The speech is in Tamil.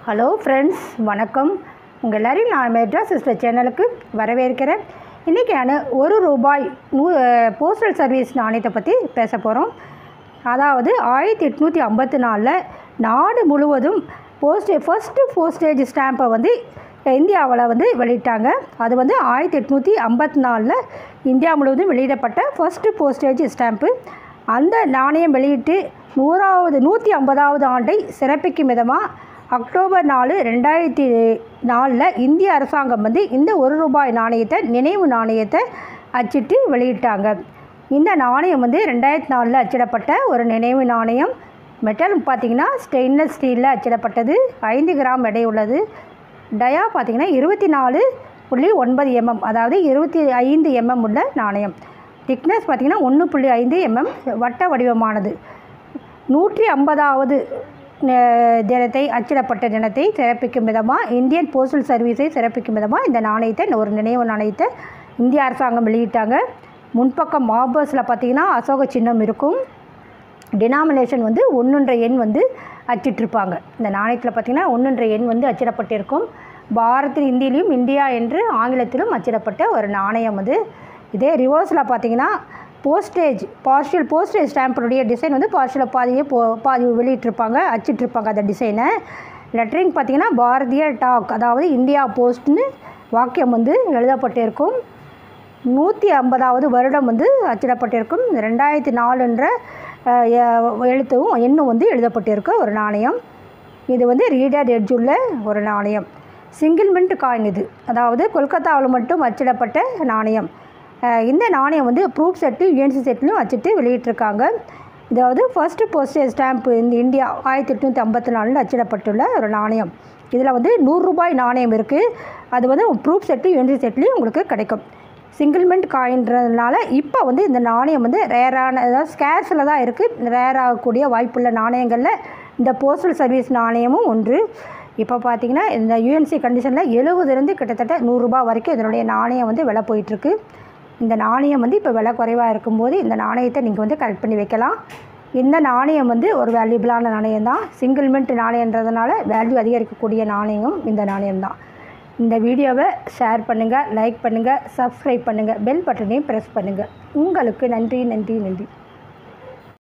ஹலோ ஃப்ரெண்ட்ஸ் வணக்கம் உங்கள் எல்லாரையும் நான் மெட்ராஸ் சிஸ்டர் சேனலுக்கு வரவேற்கிறேன் இன்றைக்கி நான் ஒரு ரூபாய் நூ போஸ்டல் சர்வீஸ் நாணயத்தை பற்றி பேச போகிறோம் அதாவது ஆயிரத்தி எட்நூற்றி ஐம்பத்தி நாலில் நாடு முழுவதும் போஸ்டே ஃபஸ்ட்டு போஸ்டேஜ் ஸ்டாம்பை வந்து இந்தியாவில் வந்து வெளியிட்டாங்க அது வந்து ஆயிரத்தி எட்நூற்றி ஐம்பத்தி நாலில் இந்தியா முழுவதும் வெளியிடப்பட்ட ஃபஸ்ட்டு போஸ்டேஜ் ஸ்டாம்ப்பு அந்த நாணயம் வெளியிட்டு நூறாவது நூற்றி ஐம்பதாவது ஆண்டை சிறப்பிக்கும் விதமாக அக்டோபர் நாலு ரெண்டாயிரத்தி நாலில் இந்திய அரசாங்கம் வந்து இந்த ஒரு ரூபாய் நாணயத்தை நினைவு நாணயத்தை அச்சிட்டு வெளியிட்டாங்க இந்த நாணயம் வந்து ரெண்டாயிரத்தி நாலில் அச்சிடப்பட்ட ஒரு நினைவு நாணயம் மெட்டல் பார்த்திங்கன்னா ஸ்டெயின்லெஸ் ஸ்டீலில் அச்சிடப்பட்டது ஐந்து கிராம் எடை உள்ளது டயா பார்த்திங்கன்னா இருபத்தி நாலு புள்ளி ஒன்பது எம்எம் அதாவது இருபத்தி ஐந்து எம்எம் உள்ள நாணயம் திக்னஸ் பார்த்திங்கன்னா ஒன்று புள்ளி ஐந்து எம்எம் வட்ட வடிவமானது நூற்றி ஐம்பதாவது தினத்தை அச்சிடப்பட்ட தினத்தை சிறப்பிக்கும் விதமாக இந்தியன் போஸ்டல் சர்வீஸை சிறப்பிக்கும் விதமாக இந்த நாணயத்தை ஒரு நினைவு நாணயத்தை இந்திய அரசாங்கம் வெளியிட்டாங்க முன்பக்கம் மாபர்ஸில் பார்த்திங்கன்னா அசோக சின்னம் இருக்கும் டினாமினேஷன் வந்து ஒன்றுன்ற எண் வந்து அச்சிட்டிருப்பாங்க இந்த நாணயத்தில் பார்த்திங்கன்னா ஒன்றுன்ற எண் வந்து அச்சிடப்பட்டிருக்கும் பாரத்தில் இந்தியிலையும் இந்தியா என்று ஆங்கிலத்திலும் அச்சிடப்பட்ட ஒரு நாணயம் அது இதே ரிவர்ஸில் பார்த்திங்கன்னா போஸ்டேஜ் பார்ஷியல் போஸ்டேஜ் ஸ்டாம்பினுடைய டிசைன் வந்து பார்ஷியல் பாதியே போ பாதி வெளியிட்டிருப்பாங்க அச்சிட்ருப்பாங்க அந்த டிசைனை லெட்டரிங் பார்த்திங்கன்னா பாரதிய டாக் அதாவது இந்தியா போஸ்ட்னு வாக்கியம் வந்து எழுதப்பட்டிருக்கும் நூற்றி ஐம்பதாவது வருடம் வந்து அச்சிடப்பட்டிருக்கும் ரெண்டாயிரத்தி நாலுன்ற எழுத்தும் எண்ணும் வந்து எழுதப்பட்டிருக்க ஒரு நாணயம் இது வந்து ரீடர் எட்ஜ் உள்ள ஒரு நாணயம் சிங்கிள் மின்ட் காயின் இது அதாவது கொல்கத்தாவில் மட்டும் அச்சிடப்பட்ட நாணயம் இந்த நாணயம் வந்து ப்ரூஃப் செட்டு யூஎன்சி செட்லையும் வச்சுட்டு வெளியிட்டிருக்காங்க இதாவது ஃபஸ்ட்டு போஸ்டேஜ் ஸ்டாம்ப் இந்த இந்தியா ஆயிரத்தி எட்நூற்றி ஐம்பத்தி நாலில் அச்சிடப்பட்டுள்ள ஒரு நாணயம் இதில் வந்து நூறுரூபாய் நாணயம் இருக்குது அது வந்து ப்ரூஃப் செட்டு யூஎன்சி செட்லேயும் உங்களுக்கு கிடைக்கும் சிங்கிள் மின்ட் காயின்றதுனால இப்போ வந்து இந்த நாணயம் வந்து ரேரான அதாவது ஸ்கேர்ஸில் தான் இருக்குது ரேர் ஆகக்கூடிய வாய்ப்புள்ள நாணயங்களில் இந்த போஸ்டல் சர்வீஸ் நாணயமும் ஒன்று இப்போ பார்த்தீங்கன்னா இந்த யூஎன்சி கண்டிஷனில் எழுபதுலேருந்து கிட்டத்தட்ட நூறுரூபா வரைக்கும் இதனுடைய நாணயம் வந்து விலை போயிட்டுருக்கு இந்த நாணயம் வந்து இப்போ விலை குறைவாக இருக்கும்போது இந்த நாணயத்தை நீங்கள் வந்து கரெக்ட் பண்ணி வைக்கலாம் இந்த நாணயம் வந்து ஒரு வேல்யூபிளான நாணயம் தான் சிங்கிள் மின்ட் நாணயன்றதுனால வேல்யூ அதிகரிக்கக்கூடிய நாணயம் இந்த நாணயம் தான் இந்த வீடியோவை ஷேர் பண்ணுங்கள் லைக் பண்ணுங்கள் சப்ஸ்கிரைப் பண்ணுங்கள் பெல் பட்டனையும் ப்ரெஸ் பண்ணுங்கள் உங்களுக்கு நன்றி நன்றி நன்றி